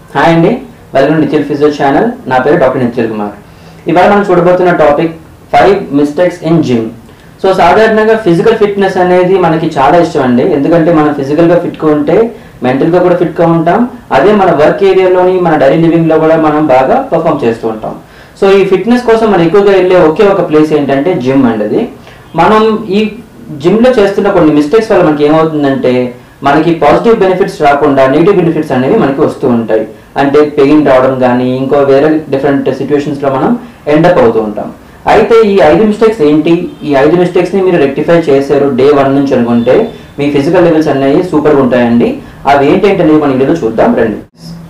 hi అండి welcome Nikhil physio channel నా పేరు డాక్టర్ నిఖిల్ కుమార్ ఇవాళ మనం చూడబోతున్న topic five mistakes in gym so సాధారణంగా ఫిజికల్ ఫిట్నెస్ అనేది మనకి చాలా ఇష్టం అండి ఎందుకంటే మనం ఫిజికల్గా ఫిట్గా ఉంటే మెంటల్గా కూడా ఫిట్గా ఉంటాం అదే మన వర్క్ ఏరియాలోని మన డైలీ లివింగ్లో కూడా మనం బాగా పర్ఫామ్ చేస్తూ ఉంటాం సో ఈ ఫిట్నెస్ కోసం మనం ఎక్కువగా వెళ్ళే ఒకే ఒక ప్లేస్ ఏంటంటే జిమ్ అండి అది మనం ఈ జిమ్లో చేస్తున్న కొన్ని మిస్టేక్స్ వల్ల మనకి ఏమవుతుందంటే మనకి పాజిటివ్ బెనిఫిట్స్ రాకుండా నెగిటివ్ బెనిఫిట్స్ అనేవి మనకి వస్తూ ఉంటాయి అంటే పెయిన్ రావడం కానీ ఇంకో వేరే డిఫరెంట్ సిచ్యువేషన్స్లో మనం ఎండప్ అవుతూ ఉంటాం అయితే ఈ ఐదు మిస్టేక్స్ ఏంటి ఈ ఐదు మిస్టేక్స్ని మీరు రెక్టిఫై చేశారు డే వన్ నుంచి అనుకుంటే మీ ఫిజికల్ లెవెల్స్ అనేవి సూపర్గా ఉంటాయండి అవి ఏంటంటే అనేది మన వీడియోలో చూద్దాం రండి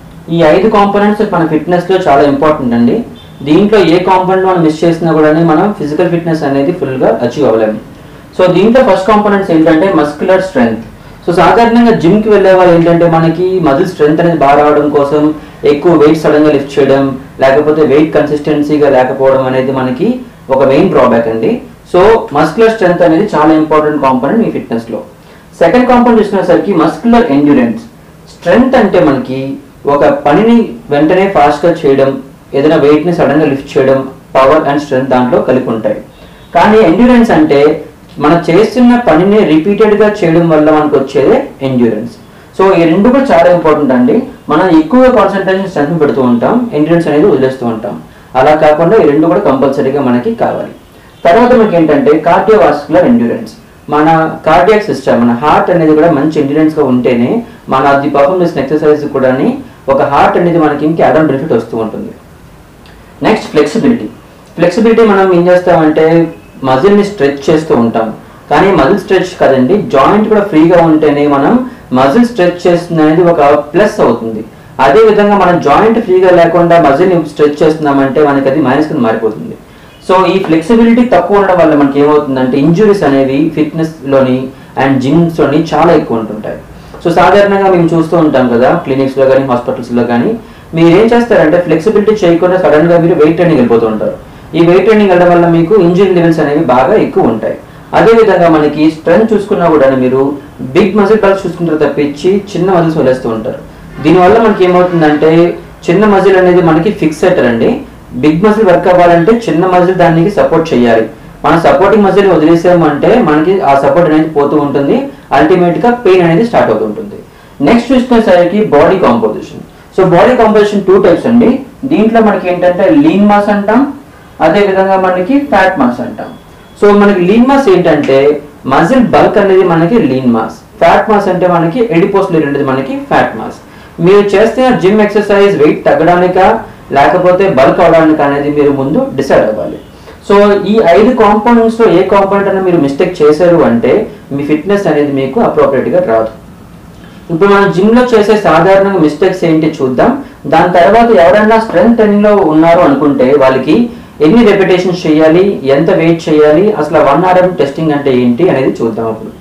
ఈ ఐదు కాంపోనెంట్స్ మన ఫిట్నెస్లో చాలా ఇంపార్టెంట్ అండి దీంట్లో ఏ కాంపోనెంట్ మనం మిస్ చేసినా కూడా మనం ఫిజికల్ ఫిట్నెస్ అనేది ఫుల్గా అచీవ్ అవ్వలేము సో దీంట్లో ఫస్ట్ కాంపోనెంట్స్ ఏంటంటే మస్కులర్ స్ట్రెంగ్త్ సో సాధారణంగా జిమ్ కి వెళ్ళే వాళ్ళు ఏంటంటే మనకి మజిల్ స్ట్రెంత్ అనేది బాగా రావడం కోసం ఎక్కువ వెయిట్ సడన్ గా లిఫ్ట్ చేయడం లేకపోతే వెయిట్ కన్సిస్టెన్సీగా లేకపోవడం అనేది మనకి ఒక మెయిన్ డ్రాబ్యాక్ అండి సో మస్కులర్ స్ట్రెంత్ అనేది చాలా ఇంపార్టెంట్ కాంపోనెంట్ మీ ఫిట్నెస్ లో సెకండ్ కాంపోనెంట్ చూసినసరికి మస్కులర్ ఎండ్యూరెన్స్ స్ట్రెంగ్త్ అంటే మనకి ఒక పనిని వెంటనే ఫాస్ట్ గా చేయడం ఏదైనా వెయిట్ ని సడన్ గా లిఫ్ట్ చేయడం పవర్ అండ్ స్ట్రెంగ్త్ దాంట్లో కలిపి ఉంటాయి కానీ ఎండ్యూరెన్స్ అంటే మనం చేస్తున్న పనిని రిపీటెడ్ గా చేయడం వల్ల మనకు వచ్చేదే ఎండ్యూరెన్స్ సో ఈ రెండు కూడా చాలా ఇంపార్టెంట్ అండి మనం ఎక్కువగా కాన్సన్ట్రేషన్ స్ట్రెంత్ పెడుతూ ఉంటాం ఎండ్యూరెన్స్ అనేది వదిలేస్తూ ఉంటాం అలా కాకుండా ఈ రెండు కూడా కంపల్సరీగా మనకి కావాలి తర్వాత మనకి ఏంటంటే కార్డియోవాస్కులర్ ఎండ్యూరెన్స్ మన కార్డియాక్ సిస్టమ్ మన హార్ట్ అనేది కూడా మంచి endurance గా ఉంటేనే మన అది పర్ఫామ్ చేసిన ఎక్సర్సైజ్ కూడా ఒక హార్ట్ అనేది మనకి ఇంకా అడన్ బెనిఫిట్ వస్తూ ఉంటుంది నెక్స్ట్ ఫ్లెక్సిబిలిటీ ఫ్లెక్సిబిలిటీ మనం ఏం చేస్తామంటే మజిల్ని స్ట్రెచ్ చేస్తూ ఉంటాం కానీ మజిల్ స్ట్రెచ్ కదండి జాయింట్ కూడా ఫ్రీగా ఉంటేనే మనం మజిల్ స్ట్రెచ్ చేస్తుంది అనేది ఒక ప్లస్ అవుతుంది అదే విధంగా మనం జాయింట్ ఫ్రీగా లేకుండా మజిల్ని స్ట్రెచ్ చేస్తున్నామంటే మనకి అది మైనస్ కింద మారిపోతుంది సో ఈ ఫ్లెక్సిబిలిటీ తక్కువ ఉండడం వల్ల మనకి ఏమవుతుందంటే ఇంజురీస్ అనేవి ఫిట్నెస్ లోని అండ్ జిమ్స్ లోని చాలా ఎక్కువ ఉంటుంటాయి సో సాధారణంగా మేము చూస్తూ ఉంటాం కదా క్లినిక్స్ లో కానీ హాస్పిటల్స్ లో కానీ మీరు ఏం చేస్తారంటే ఫ్లెక్సిబిలిటీ చేయకుండా సడన్ గా మీరు వెయిట్ ట్రైనింగ్ వెళ్ళిపోతూ ఉంటారు ఈ వెయిట్ ట్రైనింగ్ వెళ్ళడం వల్ల మీకు ఇంజురీ లెవెల్స్ అనేవి బాగా ఎక్కువ ఉంటాయి అదే విధంగా మనకి స్ట్రెంత్ చూసుకున్నా కూడా మీరు బిగ్ మజిల్ బల్స్ చూసుకుంటారు తప్పించి చిన్న మజిల్స్ వదిలేస్తూ ఉంటారు దీనివల్ల మనకి ఏమవుతుందంటే చిన్న మజిల్ అనేది మనకి ఫిక్స్ అండి బిగ్ మజిల్ వర్క్ అవ్వాలంటే చిన్న మజిల్ దానికి సపోర్ట్ చేయాలి మన సపోర్టింగ్ మజిల్ వదిలేసామంటే మనకి ఆ సపోర్ట్ అనేది పోతూ ఉంటుంది అల్టిమేట్ గా పెయిన్ అనేది స్టార్ట్ అవుతుంటుంది నెక్స్ట్ చూసుకునేసరికి body composition so body composition two types అండి దీంట్లో మనకి ఏంటంటే లీన్ మాస్ అంటాం అదే విధంగా మనకి ఫ్యాట్ మాస్ అంటాం సో మనకి లీన్ మాస్ ఏంటంటే మజిల్ బల్క్ అనేది మనకి లీన్ మాస్ ఫ్యాట్ మాస్ అంటే మనకి ఎడిపోస్లర్ అనేది మనకి ఫ్యాట్ మాస్ మీరు చేస్తున్న జిమ్ ఎక్సర్సైజ్ వెయిట్ తగ్గడానిక లేకపోతే బల్క్ అవడానికి అనేది మీరు ముందు డిసైడ్ అవ్వాలి సో ఈ ఐదు కాంపోనెంట్స్ లో ఏ కాంపోనెంట్ అయినా మీరు మిస్టేక్ చేశారు అంటే మీ ఫిట్నెస్ అనేది మీకు అప్రోప్రియేట్ గా రాదు ఇప్పుడు మనం జిమ్ లో చేసే సాధారణంగా మిస్టేక్స్ ఏంటి చూద్దాం దాని తర్వాత ఎవరైనా స్ట్రెంత్ ట్రైనింగ్ లో ఉన్నారు అనుకుంటే వాళ్ళకి ఎన్ని రెపిటేషన్స్ చేయాలి ఎంత వెయిట్ చేయాలి అసలు వన్ ఆర్ఎం టెస్టింగ్ అంటే ఏంటి అనేది చూద్దాం అప్పుడు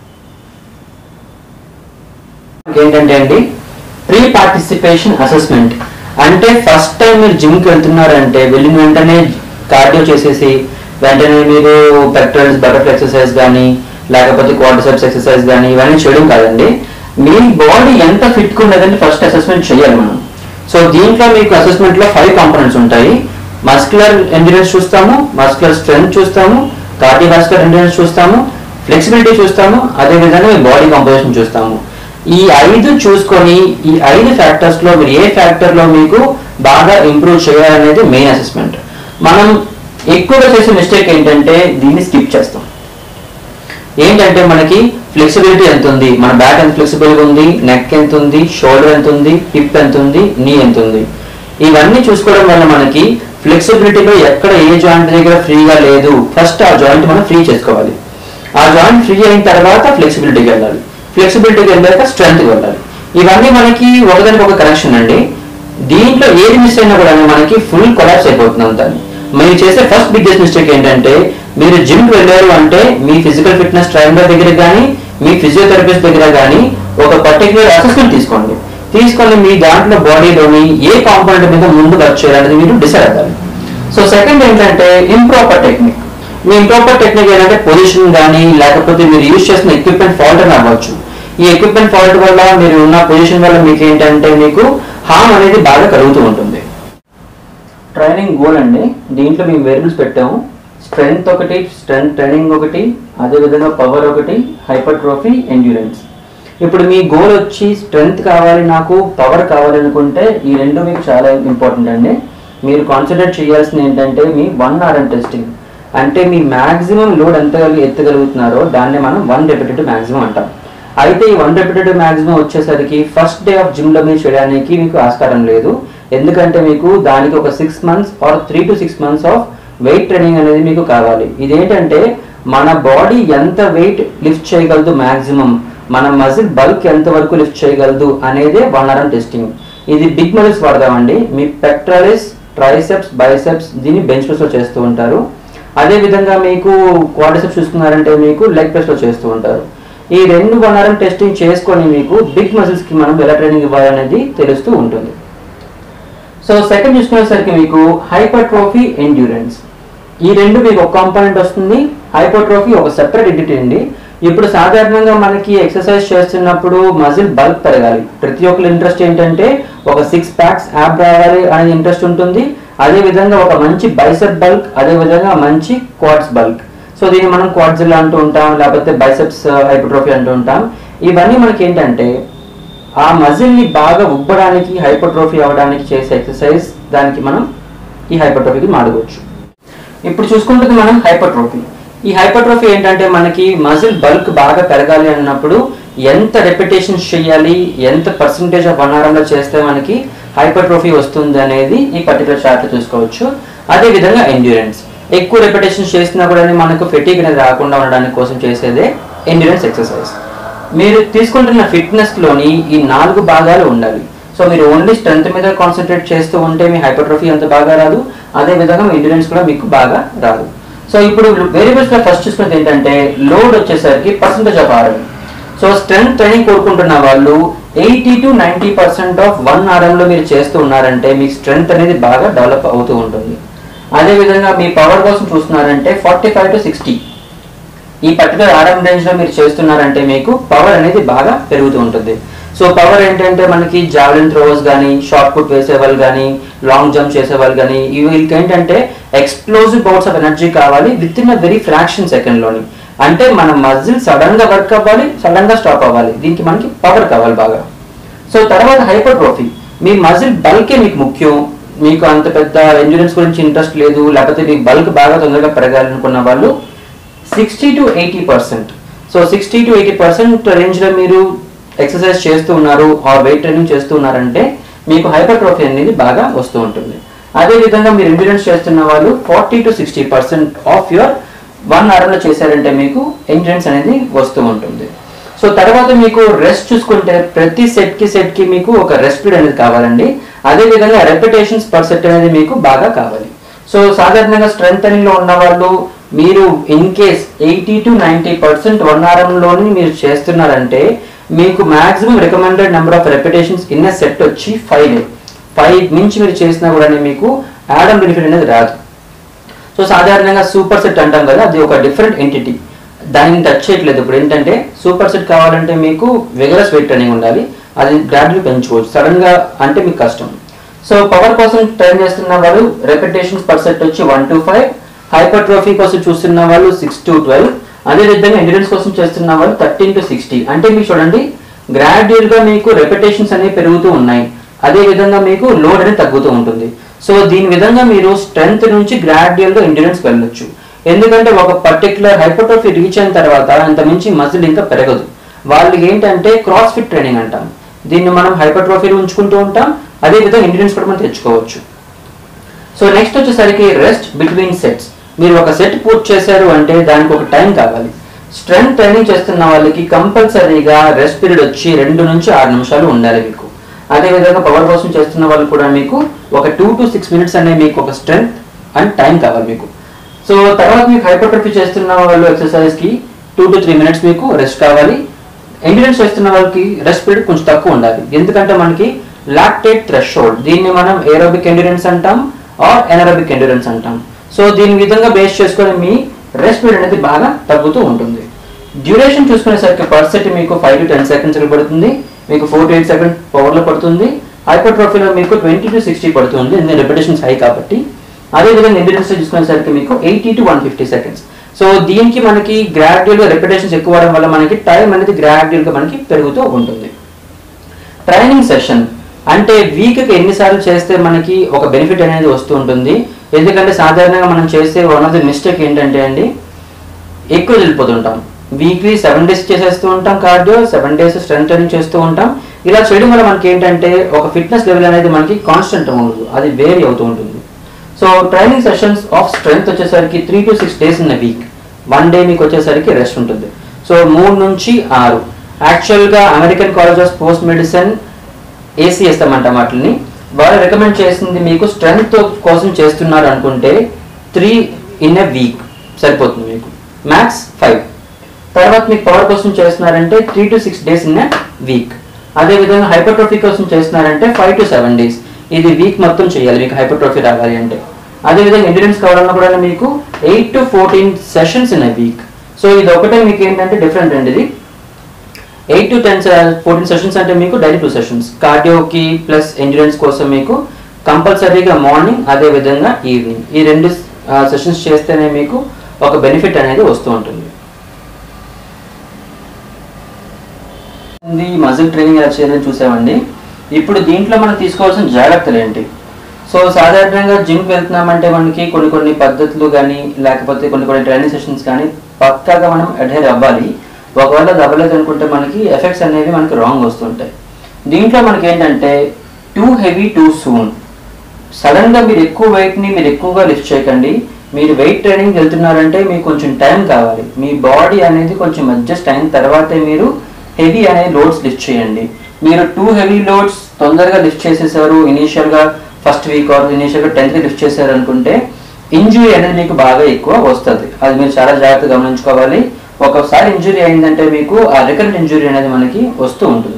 ఏంటంటే అండి ప్రీ పార్టిసిపేషన్ అసెస్మెంట్ అంటే ఫస్ట్ టైం మీరు జిమ్కి వెళ్తున్నారంటే వెళ్ళిన వెంటనే కార్డియో చేసేసి వెంటనే మీరు పెక్టరల్స్ బటర్ఫ్లై ఎక్సర్సైజ్ కానీ లేకపోతే క్వార్టర్సెప్స్ ఎక్సర్సైజ్ కానీ ఇవన్నీ చేయడం కాదండి మీ బాడీ ఎంత ఫిట్గా ఉండదని ఫస్ట్ అసెస్మెంట్ చేయాలి మనం సో దీంట్లో మీకు అసెస్మెంట్ లో ఫైవ్ కాంపోనెంట్స్ ఉంటాయి మస్కులర్ ఎండ్యూరెన్స్ చూస్తాము మస్కులర్ స్ట్రెంత్ చూస్తాము కార్డియోవాస్కులర్ ఎండ్యూరెన్స్ చూస్తాము ఫ్లెక్సిబిలిటీ చూస్తాము అదే విధంగా మీ బాడీ కంపోజిషన్ చూస్తాము ఈ ఐదు చూసుకొని ఈ ఐదు ఫ్యాక్టర్స్ లో మీరు ఏ ఫ్యాక్టర్ లో మీకు బాగా ఇంప్రూవ్ చేయాలనేది మెయిన్ అసెస్మెంట్ మనం ఎక్కువగా చేసే మిస్టేక్ ఏంటంటే దీన్ని స్కిప్ చేస్తాం ఏంటంటే మనకి ఫ్లెక్సిబిలిటీ ఎంత ఉంది మన బ్యాక్ ఎంత ఫ్లెక్సిబుల్గా ఉంది నెక్ ఎంత ఉంది షోల్డర్ ఎంత ఉంది హిప్ ఎంత ఉంది నీ ఎంత ఉంది ఇవన్నీ చూసుకోవడం వల్ల మనకి ఫ్లెక్సిబిలిటీలో ఎక్కడ ఏ జాయింట్ దగ్గర ఫ్రీగా లేదు ఫస్ట్ ఆ జాయింట్ మనం ఫ్రీ చేసుకోవాలి ఆ జాయింట్ ఫ్రీ అయిన తర్వాత ఫ్లెక్సిబిలిటీకి వెళ్ళాలి ఫ్లెక్సిబిలిటీకి వెళ్ళాక స్ట్రెంత్కి వెళ్ళాలి ఇవన్నీ మనకి ఒకదానికి ఒక కనెక్షన్ అండి దీంట్లో ఏది మిస్ అయినా కూడా మనకి ఫుల్ కొలాప్స్ అయిపోతుంది అంతా మీరు చేసే ఫస్ట్ బిగ్గెస్ట్ మిస్టేక్ ఏంటంటే మీరు జిమ్కి వెళ్ళారు అంటే మీ ఫిజికల్ ఫిట్నెస్ ట్రైనర్ దగ్గర కానీ మీ ఫిజియోథెరపిస్ట్ దగ్గర కానీ ఒక పర్టికులర్ అసెస్మెంట్ తీసుకోండి తీసుకొని మీ దాంట్లో బాడీలోని ఏ కాంపోనెంట్ మీద ముందు వర్క్ చేయాలనేది మీరు డిసైడ్ అవ్వాలి సో సెకండ్ ఏంటంటే ఇంప్రాపర్ టెక్నిక్ మీ ఇంప్రాపర్ టెక్నిక్ ఏంటంటే పొజిషన్ కానీ లేకపోతే మీరు యూజ్ చేసిన ఎక్విప్మెంట్ ఫాల్ట్ అని అవ్వచ్చు ఈ ఎక్విప్మెంట్ ఫాల్ట్ వల్ల మీరు ఉన్న పొజిషన్ వల్ల మీకు ఏంటంటే మీకు హామ్ అనేది బాగా కలుగుతూ ఉంటుంది ట్రైనింగ్ గోల్ అండి దీంట్లో మేము వేరియబుల్స్ పెట్టాము స్ట్రెంగ్త్ ఒకటి స్ట్రెంగ్త్ ట్రైనింగ్ ఒకటి అదేవిధంగా పవర్ ఒకటి హైపర్ట్రోఫీ ఎండ్యూరెన్స్ ఇప్పుడు మీ గోల్ వచ్చి స్ట్రెంగ్త్ కావాలి నాకు పవర్ కావాలి అనుకుంటే ఈ రెండు మీకు చాలా ఇంపార్టెంట్ అండి మీరు కాన్సన్ట్రేట్ చేయాల్సింది ఏంటంటే మీ వన్ ఆర్ఎం టెస్టింగ్ అంటే మీ మ్యాక్సిమం లోడ్ ఎంత ఎత్తగలుగుతున్నారో దాన్ని మనం వన్ రెపిటేటివ్ మ్యాక్సిమం అంటాం అయితే ఈ వన్ రెపిటేటివ్ మ్యాక్సిమం వచ్చేసరికి ఫస్ట్ డే ఆఫ్ జిమ్లో మీరు చేయడానికి మీకు ఆస్కారం లేదు ఎందుకంటే మీకు దానికి ఒక six months or three to six months of weight training అనేది మీకు కావాలి ఇదేంటంటే మన బాడీ ఎంత వెయిట్ లిఫ్ట్ చేయగలదు మ్యాక్సిమం మన మజిల్ బల్క్ ఎంత వరకు లిఫ్ట్ చేయగలదు అనేదే వన్ ఆర్ టెస్టింగ్ ఇది బిగ్ మజిల్స్ వాడదామండి మీ పెక్ట్రాలిస్ ట్రైసెప్స్ బైసెప్స్ దీన్ని బెంచ్ ప్రెస్లో చేస్తూ ఉంటారు అదే విధంగా మీకు క్వాడ్రిసెప్స్ చూసుకున్నారంటే మీకు లెగ్ ప్రెస్లో చేస్తూ ఉంటారు ఈ రెండు వన్ ఆర్ టెస్టింగ్ చేసుకొని మీకు బిగ్ మజిల్స్కి మనం ఎలా ట్రైనింగ్ ఇవ్వాలనేది తెలుస్తూ ఉంటుంది సో సెకండ్ చూసుకునేసరికి మీకు హైపర్ట్రోఫీ ఎండ్యూరెన్స్ ఈ రెండు మీకు ఒక కాంపోనెంట్ వస్తుంది హైపర్ట్రోఫీ ఒక సెపరేట్ ఎంటిటీ అండి ఇప్పుడు సాధారణంగా మనకి ఎక్సర్సైజ్ చేస్తున్నప్పుడు మజిల్ బల్క్ పెరగాలి ప్రతి ఒక్కరి ఇంట్రెస్ట్ ఏంటంటే ఒక సిక్స్ ప్యాక్స్ యాప్ రావాలి అనేది ఇంట్రెస్ట్ ఉంటుంది అదే విధంగా ఒక మంచి బైసెప్ బల్క్ అదే విధంగా మంచి క్వాడ్స్ బల్క్ సో దీన్ని మనం క్వాడ్జిల్ అంటూ ఉంటాం లేకపోతే బైసెప్స్ హైపర్ట్రోఫీ అంటూ ఉంటాం ఇవన్నీ మనకి ఏంటంటే ఆ మజిల్ ని బాగా ఉబ్బడానికి హైపర్ట్రోఫీ అవ్వడానికి చేసే ఎక్సర్సైజ్ దానికి మనం ఈ హైపర్ట్రోఫీకి మాడుకోవచ్చు ఇప్పుడు చూసుకుంటుంది మనం హైపర్ట్రోఫీ ఈ హైపర్ట్రోఫీ ఏంటంటే మనకి మజిల్ బల్క్ బాగా పెరగాలి అన్నప్పుడు ఎంత రెపిటేషన్స్ చేయాలి ఎంత పర్సంటేజ్ ఆఫ్ వన్ లో చేస్తే మనకి హైపర్ట్రోఫీ వస్తుంది అనేది ఈ పర్టికులర్ చార్ట్లో చూసుకోవచ్చు అదే విధంగా ఎండ్యూరెన్స్ ఎక్కువ రెపిటేషన్స్ చేసినా కూడా మనకు ఫెటీక్ అనేది రాకుండా ఉండడానికి కోసం చేసేదే ఎండ్యూరెన్స్ ఎక్సర్సైజ్ మీరు తీసుకుంటున్న ఫిట్నెస్ లోని ఈ నాలుగు భాగాలు ఉండాలి సో మీరు ఓన్లీ స్ట్రెంత్ మీద కాన్సన్ట్రేట్ చేస్తూ ఉంటే మీ హైపర్ట్రోఫీ అంత బాగా రాదు అదే విధంగా మీ ఎండ్యూరెన్స్ కూడా మీకు బాగా రాదు సో ఇప్పుడు వేరియబుల్స్ లో ఫస్ట్ చూసుకున్నది ఏంటంటే లోడ్ వచ్చేసరికి percentage of RM so strength training కోరుకుంటున్న వాళ్ళు eighty to ninety percent of one లో మీరు చేస్తూ ఉన్నారంటే మీ స్ట్రెంత్ అనేది బాగా డెవలప్ అవుతూ ఉంటుంది అదే విధంగా మీ పవర్ కోసం చూస్తున్నారంటే ఫార్టీ ఫైవ్ టు సిక్స్టీ ఈ పర్టికులర్ ఆర్ఎం రేంజ్ లో మీరు చేస్తున్నారంటే మీకు పవర్ అనేది బాగా పెరుగుతూ ఉంటుంది సో పవర్ ఏంటంటే మనకి జావలిన్ థ్రోవర్స్ కానీ షార్ట్ పుట్ వేసే వాళ్ళు కానీ లాంగ్ జంప్ చేసే వాళ్ళు కానీ వీళ్ళకి ఏంటంటే ఎక్స్ప్లోజివ్ బౌట్స్ ఆఫ్ ఎనర్జీ కావాలి within a very fraction second లోని అంటే మన మజిల్ సడన్ గా వర్క్ అవ్వాలి సడన్ గా స్టాప్ అవ్వాలి దీనికి మనకి పవర్ కావాలి బాగా సో తర్వాత హైపర్ట్రోఫీ మీ మజిల్ బల్కే మీకు ముఖ్యం మీకు అంత పెద్ద ఎంజూరెన్స్ గురించి ఇంట్రెస్ట్ లేదు లేకపోతే మీకు బల్క్ బాగా తొందరగా పెరగాలనుకున్న వాళ్ళు sixty to eighty percent so sixty to eighty percent రేంజ్లో మీరు ఎక్సర్సైజ్ చేస్తూ ఉన్నారు ఆర్ వెయిట్ ట్రైనింగ్ చేస్తూ ఉన్నారంటే మీకు హైపర్ట్రోఫీ అనేది బాగా వస్తూ ఉంటుంది అదే విధంగా మీరు ఎంజూరెన్స్ చేస్తున్న వాళ్ళు forty to sixty percent of your one అవర్లో చేశారంటే మీకు ఎంజూరెన్స్ అనేది వస్తూ ఉంటుంది సో తర్వాత మీకు రెస్ట్ చూసుకుంటే ప్రతి సెట్ కి సెట్ కి మీకు ఒక రెస్ట్ పీరియడ్ అనేది కావాలండి అదే విధంగా రెపిటేషన్స్ పర్ సెట్ అనేది మీకు బాగా కావాలి సో సాధారణంగా స్ట్రెంగ్ లో ఉన్న వాళ్ళు మీరు in case eighty to ninety percent one లోని మీరు చేస్తున్నారంటే మీకు maximum recommended number of repetitions in set వచ్చి ఫైవ్ ఫైవ్ నుంచి మీరు చేసినా కూడా మీకు యాడమ్ బెనిఫిట్ అనేది రాదు సో సాధారణంగా సూపర్ సెట్ అంటాం కదా అది ఒక డిఫరెంట్ ఎంటిటీ దానిని టచ్ చేయట్లేదు ఇప్పుడు ఏంటంటే సూపర్ సెట్ కావాలంటే మీకు విగరస్ వెయిట్ ట్రైనింగ్ ఉండాలి అది గ్రాడ్యువల్ పెంచుకోవచ్చు సడన్ గా అంటే మీకు కష్టం సో పవర్ కోసం ట్రైన్ చేస్తున్న వాళ్ళు రెపిటేషన్స్ పర్ సెట్ వచ్చి one to five hypertrophy కోసం చూస్తున్న వాళ్ళు సిక్స్ టు ట్వెల్వ్ అదే విధంగా ఎండ్యూరెన్స్ కోసం చేస్తున్న వాళ్ళు థర్టీన్ టు సిక్స్టీ అంటే మీకు చూడండి గ్రాడ్యువల్ గా మీకు రెపిటేషన్స్ అనేవి పెరుగుతూ ఉన్నాయి అదే విధంగా మీకు లోడ్ అనేది తగ్గుతూ ఉంటుంది సో దీని విధంగా మీరు స్ట్రెంగ్త్ నుంచి గ్రాడ్యువల్ గా ఎండ్యూరెన్స్ వెళ్ళొచ్చు ఎందుకంటే ఒక పర్టికులర్ హైపోట్రోఫీ రీచ్ అయిన తర్వాత అంత మించి మజిల్ ఇంకా పెరగదు వాళ్ళకి ఏంటంటే క్రాస్ ఫిట్ ట్రైనింగ్ అంటాం దీన్ని మనం హైపర్ట్రోఫీలు ఉంచుకుంటూ ఉంటాం అదే విధంగా ఎండ్యూరెన్స్ కూడా మనం తెచ్చుకోవచ్చు సో నెక్స్ట్ వచ్చేసరికి రెస్ట్ బిట్వీన్ సెట్స్ మీరు ఒక సెట్ పూర్తి చేశారు అంటే దానికి ఒక టైం కావాలి స్ట్రెంగ్త్ ట్రైనింగ్ చేస్తున్న వాళ్ళకి కంపల్సరీగా రెస్ట్ పీరియడ్ వచ్చి రెండు నుంచి ఆరు నిమిషాలు ఉండాలి మీకు అదే విధంగా పవర్ కోసం చేస్తున్న వాళ్ళు కూడా మీకు ఒక టూ టు సిక్స్ మినిట్స్ అనే మీకు ఒక స్ట్రెంగ్త్ అండ్ టైం కావాలి మీకు సో తర్వాత మీకు హైపర్ట్రఫీ చేస్తున్న వాళ్ళు ఎక్సర్సైజ్ కి టూ టు త్రీ మినిట్స్ మీకు రెస్ట్ కావాలి ఎండ్యూరెన్స్ చేస్తున్న వాళ్ళకి రెస్ట్ పీరియడ్ కొంచెం తక్కువ ఉండాలి ఎందుకంటే మనకి లాక్టేట్ థ్రెషోల్డ్ దీన్ని మనం ఏరోబిక్ ఎండ్యూరెన్స్ అంటాం ఆర్ ఎనరోబిక్ ఎండ్యూరెన్స్ అంటాం సో దీని విధంగా బేస్ చేసుకొని మీ రెస్ట్ పీరియడ్ అనేది బాగా తగ్గుతూ ఉంటుంది డ్యూరేషన్ చూసుకునేసరికి పర్ సెట్ మీకు ఫైవ్ టు టెన్ సెకండ్స్ పడుతుంది మీకు ఫోర్ టు ఎయిట్ సెకండ్ పవర్లో పడుతుంది హైపర్ట్రోఫీలో మీకు ట్వంటీ టు సిక్స్టీ పడుతుంది ఎందుకంటే రెపిటేషన్స్ హై కాబట్టి అదేవిధంగా ఎండ్యూరెన్స్ చూసుకునేసరికి మీకు eighty to one fifty seconds so దీనికి మనకి గ్రాడ్యువల్గా రెపిటేషన్స్ ఎక్కువ అవడం వల్ల మనకి టైం అనేది గ్రాడ్యువల్గా మనకి పెరుగుతూ ఉంటుంది ట్రైనింగ్ సెషన్ అంటే వీక్కి ఎన్నిసార్లు చేస్తే మనకి ఒక బెనిఫిట్ అనేది వస్తూ ఉంటుంది ఎందుకంటే సాధారణంగా మనం చేసే వన్ ఆఫ్ ది మిస్టేక్ ఏంటంటే అండి ఎక్కువ వెళ్ళిపోతుంటాం వీక్లీ సెవెన్ డేస్ చేసేస్తూ ఉంటాం cardio seven days strength training చేస్తూ ఉంటాం ఇలా చేయడం వల్ల మనకి ఏంటంటే ఒక ఫిట్నెస్ లెవెల్ అనేది మనకి కాన్స్టెంట్ ఉండదు అది వేరీ అవుతూ ఉంటుంది so training sessions of strength వచ్చేసరికి three to six days in week one day మీకు వచ్చేసరికి రెస్ట్ ఉంటుంది సో మూడు నుంచి ఆరు యాక్చువల్గా American College of Sports Medicine AC ఇస్తామంట వాటిని వాళ్ళు రికమెండ్ చేసింది మీకు స్ట్రెంగ్త్ కోసం చేస్తున్నారు అనుకుంటే త్రీ ఇన్ ఎ వీక్ సరిపోతుంది మీకు మ్యాక్స్ ఫైవ్ తర్వాత మీకు పవర్ కోసం చేస్తున్నారంటే three to six days in a week అదేవిధంగా హైపర్ట్రోఫీ కోసం చేస్తున్నారంటే ఫైవ్ టు సెవెన్ డేస్ ఇది వీక్ మొత్తం చేయాలి మీకు హైపర్ట్రోఫీ రావాలి అంటే అదేవిధంగా ఎండ్యూరెన్స్ కావాలన్నా కూడా మీకు eight to fourteen sessions in a week so ఇది ఒకటే మీకు ఏంటంటే డిఫరెంట్ అండి ఇది eight to ten fourteen sessions అంటే మీకు డైలీ టూ సెషన్స్ కార్డియోకి ప్లస్ ఎండ్యూరెన్స్ కోసం మీకు కంపల్సరీగా మార్నింగ్ అదే విధంగా ఈవినింగ్ ఈ రెండు సెషన్స్ చేస్తేనే మీకు ఒక బెనిఫిట్ అనేది వస్తూ ఉంటుంది ఇది మజిల్ ట్రైనింగ్ ఎలా చేయాలని చూసామండి ఇప్పుడు దీంట్లో మనం తీసుకోవాల్సిన జాగ్రత్తలు ఏంటి సో సాధారణంగా జిమ్కి వెళ్తున్నామంటే మనకి కొన్ని కొన్ని పద్ధతులు కానీ లేకపోతే కొన్ని కొన్ని ట్రైనింగ్ సెషన్స్ కానీ పక్కాగా మనం అడ్హైర్ అవ్వాలి ఒకవేళ అది అవ్వలేదు అనుకుంటే మనకి ఎఫెక్ట్స్ అనేవి మనకి రాంగ్ వస్తుంటాయి దీంట్లో మనకి ఏంటంటే too heavy too soon sudden గా మీరు ఎక్కువ వెయిట్ ని మీరు ఎక్కువగా లిఫ్ట్ చేయకండి మీరు వెయిట్ ట్రైనింగ్ వెళ్తున్నారంటే మీకు కొంచెం టైం కావాలి మీ బాడీ అనేది కొంచెం అడ్జస్ట్ అయిన తర్వాతే మీరు హెవీ అనే లోడ్స్ లిఫ్ట్ చేయండి మీరు టూ హెవీ లోడ్స్ తొందరగా లిఫ్ట్ చేసేసారు ఇనీషియల్ గా ఫస్ట్ వీక్ ఆర్ ఇనీషియల్ గా టెన్త్ లిఫ్ట్ చేశారు అనుకుంటే ఇంజురీ అనేది మీకు బాగా ఎక్కువ వస్తుంది అది మీరు చాలా జాగ్రత్తగా గమనించుకోవాలి ఒకసారి ఇంజురీ అయిందంటే మీకు ఆ రికరెంట్ ఇంజురీ అనేది మనకి వస్తూ ఉంటుంది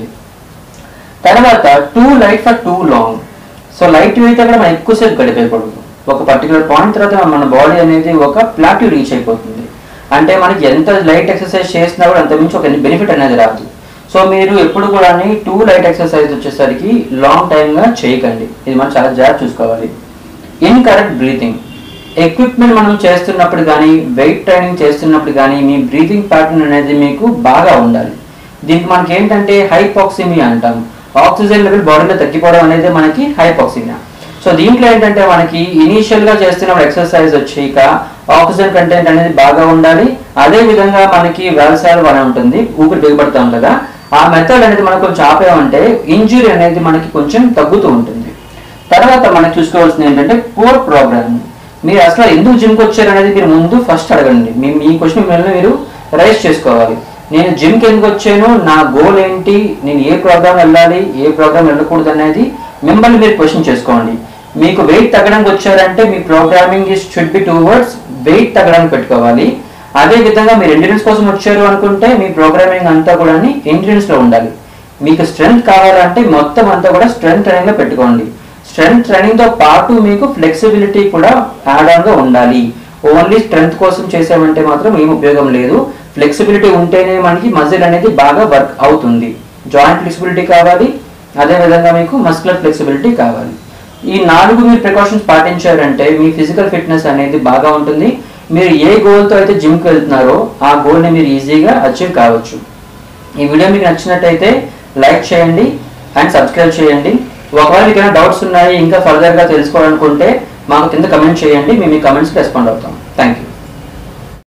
తర్వాత too light for too long so light weight అక్కడ మనం ఎక్కువసేపు గడిపేయకూడదు ఒక పర్టికులర్ పాయింట్ తర్వాత మన బాడీ అనేది ఒక ప్లాట్యూ రీచ్ అయిపోతుంది అంటే మనకి ఎంత లైట్ ఎక్సర్సైజ్ చేసినా కూడా అంత మించి ఒక బెనిఫిట్ అనేది రాదు సో మీరు ఎప్పుడు కూడా టూ లైట్ ఎక్సర్సైజ్ వచ్చేసరికి లాంగ్ టైమ్గా చేయకండి ఇది మనం చాలా జాగ్రత్త చూసుకోవాలి ఇన్ కరెక్ట్ బ్రీతింగ్ ఎక్విప్మెంట్ మనం చేస్తున్నప్పుడు కానీ వెయిట్ ట్రైనింగ్ చేస్తున్నప్పుడు కానీ మీ బ్రీతింగ్ ప్యాటర్న్ అనేది మీకు బాగా ఉండాలి దీనికి మనకి ఏంటంటే హైపాక్సిమియా అంటాం ఆక్సిజన్ లెవెల్ బాడీలో తగ్గిపోవడం అనేది మనకి హైపాక్సిమియా సో దీంట్లో ఏంటంటే మనకి ఇనీషియల్ గా చేస్తున్నప్పుడు ఎక్సర్సైజ్ వచ్చాక ఆక్సిజన్ కంటెంట్ అనేది బాగా ఉండాలి అదే విధంగా మనకి వ్యవసాయాలు బాగా ఉంటుంది ఊపిరి దిగబడుతూ ఉంటుందా ఆ మెథడ్ అనేది మనం కొంచెం ఆపేమంటే ఇంజురీ అనేది మనకి కొంచెం తగ్గుతూ ఉంటుంది తర్వాత మనకి చూసుకోవాల్సింది ఏంటంటే పూర్ ప్రోగ్రామ్ మీరు అసలు ఎందుకు జిమ్కి వచ్చారు అనేది మీరు ముందు ఫస్ట్ అడగండి మీ మీ క్వశ్చన్ మిమ్మల్ని మీరు రైజ్ చేసుకోవాలి నేను జిమ్కి ఎందుకు వచ్చాను నా గోల్ ఏంటి నేను ఏ ప్రోగ్రామ్ వెళ్ళాలి ఏ ప్రోగ్రామ్ వెళ్ళకూడదు అనేది మిమ్మల్ని మీరు క్వశ్చన్ చేసుకోండి మీకు వెయిట్ తగ్గడానికి వచ్చారంటే మీ programming is should be towards weight తగ్గడానికి పెట్టుకోవాలి అదే విధంగా మీరు ఎండ్యూరెన్స్ కోసం వచ్చారు అనుకుంటే మీ ప్రోగ్రామింగ్ అంతా కూడా ఎండ్యూరెన్స్ లో ఉండాలి మీకు స్ట్రెంగ్త్ కావాలంటే మొత్తం అంతా కూడా స్ట్రెంగ్త్ ట్రైనింగ్ లో పెట్టుకోండి స్ట్రెంగ్త్ ట్రైనింగ్ తో పాటు మీకు ఫ్లెక్సిబిలిటీ కూడా యాడ్ ఆన్ గా ఉండాలి ఓన్లీ స్ట్రెంగ్త్ కోసం చేసామంటే మాత్రం ఏం ఉపయోగం లేదు ఫ్లెక్సిబిలిటీ ఉంటేనే మనకి మజిల్ అనేది బాగా వర్క్ అవుతుంది జాయింట్ ఫ్లెక్సిబిలిటీ కావాలి అదే విధంగా మీకు మస్కులర్ ఫ్లెక్సిబిలిటీ కావాలి ఈ నాలుగు మీరు ప్రికాషన్స్ పాటించారంటే మీ ఫిజికల్ ఫిట్నెస్ అనేది బాగా ఉంటుంది మీరు ఏ గోల్తో అయితే జిమ్కి వెళ్తున్నారో ఆ గోల్ని మీరు ఈజీగా అచీవ్ కావచ్చు ఈ వీడియో మీకు నచ్చినట్టయితే లైక్ చేయండి అండ్ సబ్స్క్రైబ్ చేయండి ఒకవేళ మీకు ఏమైనా డౌట్స్ ఉన్నాయి ఇంకా ఫర్దర్గా తెలుసుకోవాలనుకుంటే మాకు కింద కమెంట్ చేయండి మేము మీ కమెంట్స్కి రెస్పాండ్ అవుతాం థ్యాంక్ యూ